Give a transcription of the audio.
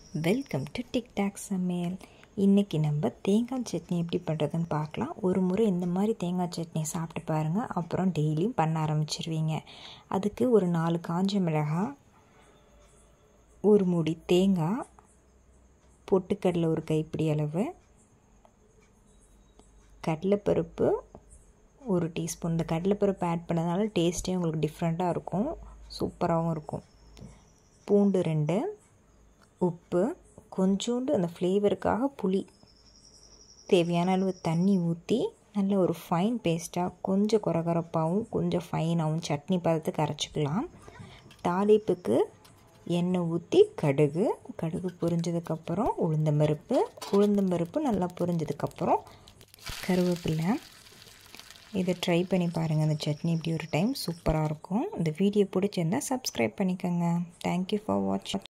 welcome to TikTok சமையல் இன்றைக்கி நம்ம தேங்காய் சட்னி எப்படி பண்ணுறதுன்னு பார்க்கலாம் ஒரு முறை இந்த மாதிரி தேங்காய் சட்னி சாப்பிட்டு பாருங்கள் அப்புறம் டெய்லியும் பண்ண ஆரம்பிச்சிருவீங்க அதுக்கு ஒரு நாலு காஞ்ச மிளகாய் ஒரு மூடி தேங்காய் பொட்டுக்கடலை ஒரு கைப்பிடி அளவு கடலைப்பருப்பு ஒரு டீஸ்பூன் இந்த கடலைப்பருப்பு ஆட் பண்ணதுனால டேஸ்ட்டே உங்களுக்கு டிஃப்ரெண்ட்டாக இருக்கும் சூப்பராகவும் இருக்கும் பூண்டு ரெண்டு உப்பு கொஞ்சோண்டு அந்த ஃப்ளேவருக்காக புளி தேவையான அளவு தண்ணி ஊற்றி நல்ல ஒரு ஃபைன் பேஸ்ட்டாக கொஞ்சம் குறகுறப்பாகவும் கொஞ்சம் ஃபைனாகவும் சட்னி பதத்துக்கு அரைச்சிக்கலாம் தாளிப்புக்கு எண்ணெய் ஊற்றி கடுகு கடுகு பொரிஞ்சதுக்கப்புறம் உளுந்தம்பருப்பு உளுந்தம்பருப்பு நல்லா பொரிஞ்சதுக்கப்புறம் கருவேப்பிலை இதை ட்ரை பண்ணி பாருங்கள் அந்த சட்னி இப்படி ஒரு டைம் சூப்பராக இருக்கும் இந்த வீடியோ பிடிச்சிருந்தால் சப்ஸ்கிரைப் பண்ணிக்கோங்க தேங்க்யூ ஃபார் வாட்சிங்